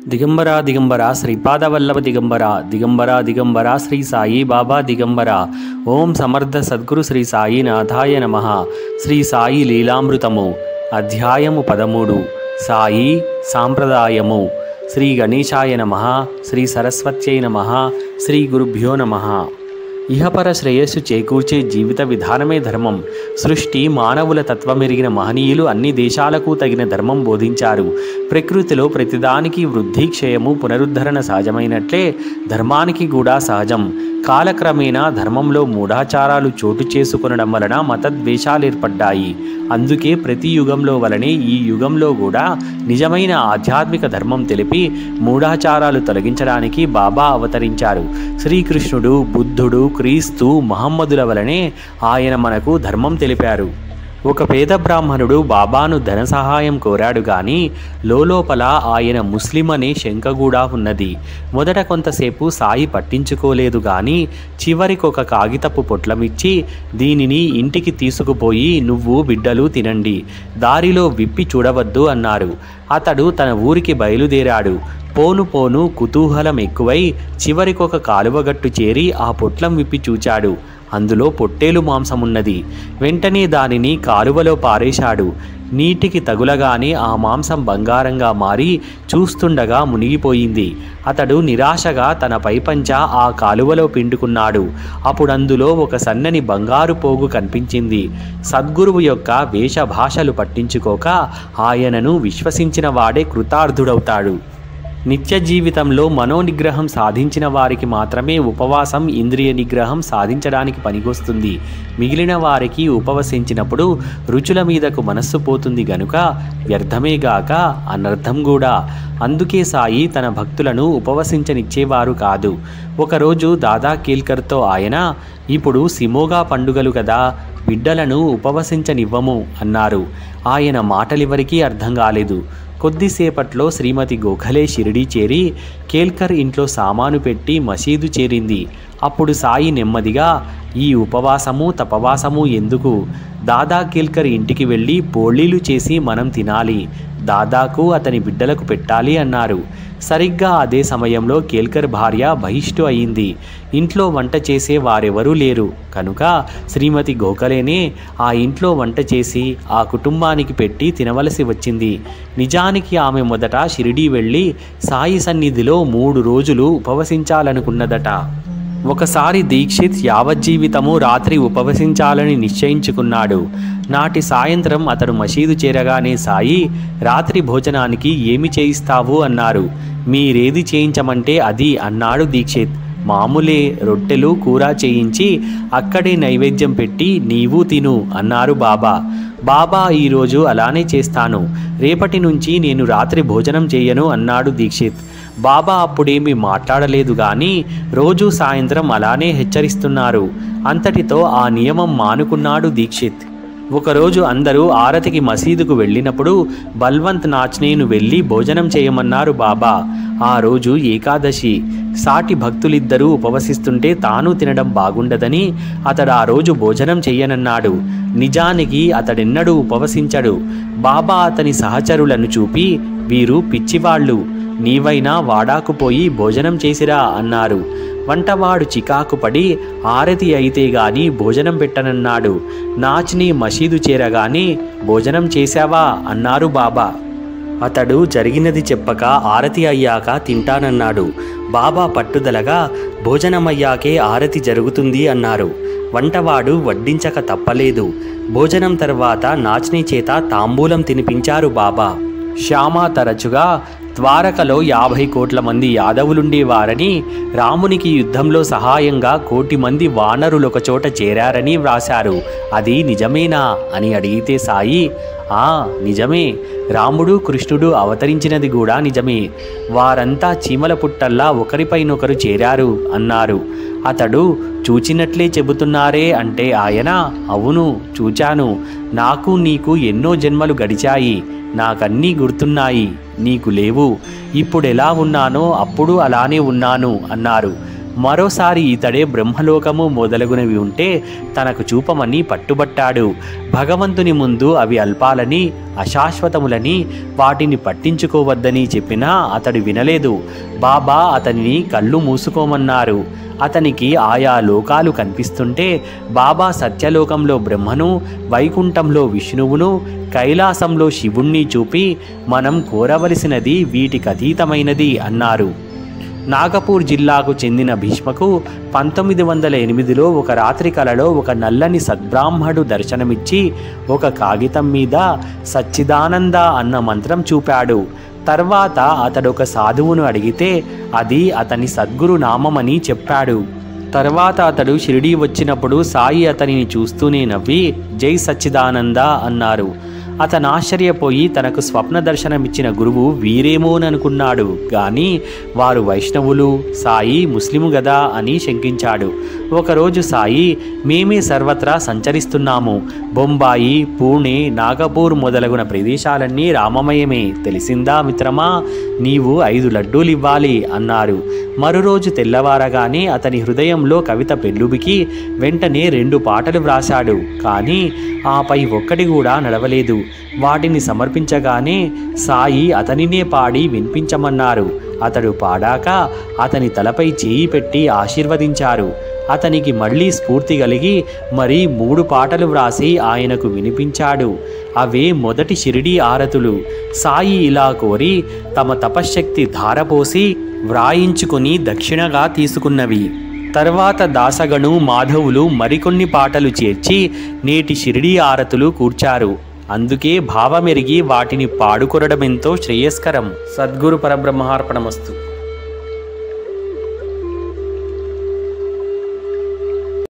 దిగంబర దిగంబర శ్రీపాదవల్లభ దిగంబర దిగంబర దిగంబర శ్రీ సాయి బాబా దిగంబర ఓం సమర్థ సద్గురు శ్రీ సాయి నాథాయ నమ శ్రీ సాయి లీలామృతము అధ్యాయము పదమూడు సాయి సాంప్రదాయము శ్రీ గణేశాయ నమ శ్రీ సరస్వత్యై నమ శ్రీ గురుభ్యో నమ ఇహపర శ్రేయస్సు చేకూర్చే జీవిత విధానమే ధర్మం సృష్టి మానవుల తత్వమెరిగిన మహనీయులు అన్ని దేశాలకు తగిన ధర్మం బోధించారు ప్రకృతిలో ప్రతిదానికి వృద్ధి క్షయము పునరుద్ధరణ సహజమైనట్లే ధర్మానికి కూడా సహజం కాలక్రమేణా ధర్మంలో మూఢాచారాలు చోటు చేసుకొనడం వలన మతద్వేషాలు ఏర్పడ్డాయి అందుకే ప్రతి యుగంలో వలనే ఈ యుగంలో కూడా నిజమైన ఆధ్యాత్మిక ధర్మం తెలిపి మూఢాచారాలు తొలగించడానికి బాబా అవతరించారు శ్రీకృష్ణుడు బుద్ధుడు క్రీస్తు మహమ్మదుల వలనే ఆయన మనకు ధర్మం తెలిపారు ఒక పేద బ్రాహ్మణుడు బాబాను ధన సహాయం కోరాడు గాని లోపల ఆయన ముస్లిం అనే శంక కూడా ఉన్నది మొదట కొంతసేపు సాయి పట్టించుకోలేదు గాని చివరికి ఒక కాగితపు పొట్లమిచ్చి దీనిని ఇంటికి తీసుకుపోయి నువ్వు బిడ్డలు తినండి దారిలో విప్పి చూడవద్దు అన్నారు అతడు తన ఊరికి బయలుదేరాడు పోను పోను కుతూహలం ఎక్కువై చివరికొక కాలువగట్టు చేరి ఆ పొట్లం విప్పి చూచాడు అందులో పొట్టేలు మాంసమున్నది వెంటనే దానిని కాలువలో పారేశాడు నీటికి తగులగానే ఆ మాంసం బంగారంగా మారి చూస్తుండగా మునిగిపోయింది అతడు నిరాశగా తన పైపంచ ఆ కాలువలో పిండుకున్నాడు అప్పుడందులో ఒక సన్నని బంగారు పోగు కనిపించింది సద్గురువు యొక్క వేషభాషలు పట్టించుకోక ఆయనను విశ్వసించిన వాడే కృతార్థుడవుతాడు నిత్య జీవితంలో మనోనిగ్రహం సాధించిన వారికి మాత్రమే ఉపవాసం ఇంద్రియ నిగ్రహం సాధించడానికి పనికొస్తుంది మిగిలిన వారికి ఉపవసించినప్పుడు రుచుల మీదకు మనస్సు పోతుంది గనుక వ్యర్థమేగాక అనర్థం కూడా అందుకే సాయి తన భక్తులను ఉపవసించనిచ్చేవారు కాదు ఒకరోజు దాదా కేల్కర్తో ఆయన ఇప్పుడు సిమోగా పండుగలు కదా బిడ్డలను ఉపవసించనివ్వము అన్నారు ఆయన మాటలివరికీ అర్థం కాలేదు కొద్దిసేపట్లో శ్రీమతి గోఖలే షిరిడీ చేరి కేల్కర్ ఇంట్లో సామాను పెట్టి మసీదు చేరింది అప్పుడు సాయి నెమ్మదిగా ఈ ఉపవాసము తపవాసము ఎందుకు దాదా కేల్కర్ ఇంటికి వెళ్ళి పోళీలు చేసి మనం తినాలి దాదాకు అతని బిడ్డలకు పెట్టాలి అన్నారు సరిగ్గా అదే సమయంలో కేల్కర్ భార్య బహిష్టు అయింది ఇంట్లో వంట చేసే వారెవరూ లేరు కనుక శ్రీమతి గోఖలేనే ఆ ఇంట్లో వంట చేసి ఆ కుటుంబానికి పెట్టి తినవలసి వచ్చింది నిజానికి ఆమె మొదట షిరిడీ వెళ్ళి సాయి సన్నిధిలో మూడు రోజులు ఉపవసించాలనుకున్నదట ఒకసారి దీక్షిత్ యావజ్జీవితము రాత్రి ఉపవసించాలని నిశ్చయించుకున్నాడు నాటి సాయంత్రం అతడు మసీదు చేరగానే సాయి రాత్రి భోజనానికి ఏమి చేయిస్తావు అన్నారు మీరేది చేయించమంటే అది అన్నాడు దీక్షిత్ మామూలే రొట్టెలు కూర చేయించి అక్కడే నైవేద్యం పెట్టి నీవు తిను అన్నారు బాబా బాబా ఈరోజు అలానే చేస్తాను రేపటి నుంచి నేను రాత్రి భోజనం చేయను అన్నాడు దీక్షిత్ బాబా అప్పుడేమీ మాట్లాడలేదు కానీ రోజు సాయంత్రం అలానే హెచ్చరిస్తున్నారు అంతటితో ఆ నియమం మానుకున్నాడు దీక్షిత్ ఒకరోజు అందరూ ఆరతికి మసీదుకు వెళ్ళినప్పుడు బల్వంత్ నాచ్నేను వెళ్ళి భోజనం చేయమన్నారు బాబా ఆ రోజు ఏకాదశి సాటి భక్తులిద్దరూ ఉపవసిస్తుంటే తాను తినడం బాగుండదని అతడు ఆ రోజు భోజనం చెయ్యనన్నాడు నిజానికి అతడెన్నడూ ఉపవసించడు బాబా అతని సహచరులను చూపి వీరు పిచ్చివాళ్ళు నీవైనా వాడాకుపోయి భోజనం చేసిరా అన్నారు వంటవాడు చికాకు పడి ఆరతి అయితే గాని భోజనం పెట్టనన్నాడు నాచ్ని మసీదు చేరగానే భోజనం చేశావా అన్నారు బాబా అతడు జరిగినది చెప్పక ఆరతి అయ్యాక తింటానన్నాడు బాబా పట్టుదలగా భోజనమయ్యాకే ఆరతి జరుగుతుంది అన్నారు వంటవాడు వడ్డించక తప్పలేదు భోజనం తర్వాత నాచ్ని చేత తాంబూలం తినిపించారు బాబా శ్యామ తరచుగా ద్వారకలో యాభై కోట్ల మంది యాదవులుండేవారని రామునికి యుద్ధంలో సహాయంగా కోటి మంది వానరులు ఒక చోట చేరారని వ్రాశారు అది నిజమేనా అని అడిగితే సాయి ఆ నిజమే రాముడు కృష్ణుడు అవతరించినది కూడా నిజమే వారంతా చీమల పుట్టల్లా ఒకరిపైనొకరు చేరారు అన్నారు అతడు చూచినట్లే చెబుతున్నారే అంటే ఆయన అవును చూచాను నాకు నీకు ఎన్నో జన్మలు గడిచాయి నాకన్నీ గుర్తున్నాయి నీకు లేవు ఇప్పుడు ఎలా ఉన్నానో అప్పుడు అలానే ఉన్నాను అన్నారు మరోసారి ఇతడే బ్రహ్మలోకము మొదలగునవి ఉంటే తనకు చూపమని పట్టుబట్టాడు భగవంతుని ముందు అవి అల్పాలని అశాశ్వతములని వాటిని పట్టించుకోవద్దని చెప్పినా అతడు వినలేదు బాబా అతనిని కళ్ళు మూసుకోమన్నారు అతనికి ఆయా లోకాలు కనిపిస్తుంటే బాబా సత్యలోకంలో బ్రహ్మను వైకుంఠంలో విష్ణువును కైలాసంలో శివుణ్ణి చూపి మనం కోరవలసినది వీటికి అతీతమైనది అన్నారు నాగపూర్ జిల్లాకు చెందిన భీష్మకు పంతొమ్మిది వందల ఎనిమిదిలో ఒక రాత్రి కలలో ఒక నల్లని సద్బ్రాహ్మడు దర్శనమిచ్చి ఒక కాగితం మీద సచ్చిదానంద అన్న మంత్రం చూపాడు తర్వాత అతడు ఒక సాధువును అడిగితే అది అతని సద్గురు నామమని చెప్పాడు తర్వాత అతడు షిరిడీ వచ్చినప్పుడు సాయి అతనిని చూస్తూనే నవ్వి జై సచ్చిదానంద అన్నారు అతను ఆశ్చర్యపోయి తనకు స్వప్న దర్శనమిచ్చిన గురువు వీరేమోననుకున్నాడు కానీ వారు వైష్ణవులు సాయి ముస్లిము గదా అని శంకించాడు ఒకరోజు సాయి మేమే సర్వత్రా సంచరిస్తున్నాము బొంబాయి పూణే నాగపూర్ మొదలగున ప్రదేశాలన్నీ రామమయమే తెలిసిందా మిత్రమా నీవు ఐదు లడ్డూలు ఇవ్వాలి అన్నారు మరురోజు తెల్లవారగానే అతని హృదయంలో కవిత పెళ్ళుబికి వెంటనే రెండు పాటలు వ్రాశాడు కానీ ఆపై ఒక్కటి కూడా నడవలేదు వాటిని సమర్పించగానే సాయి అతనినే పాడి వినిపించమన్నారు అతడు పాడాక అతని తలపై చేయి పెట్టి ఆశీర్వదించారు అతనికి మళ్ళీ స్ఫూర్తి కలిగి మరి మూడు పాటలు వ్రాసి ఆయనకు వినిపించాడు అవే మొదటి షిరిడి ఆరతులు సాయి ఇలా కోరి తమ తపశ్శక్తి ధారపోసి వ్రాయించుకుని దక్షిణగా తీసుకున్నవి తర్వాత దాసగను మాధవులు మరికొన్ని పాటలు చేర్చి నేటి షిరిడి ఆరతులు కూర్చారు అందుకే భావమెరిగి వాటిని పాడుకొనడమెంతో శ్రేయస్కరం సద్గురు పరబ్రహ్మార్పణమస్తు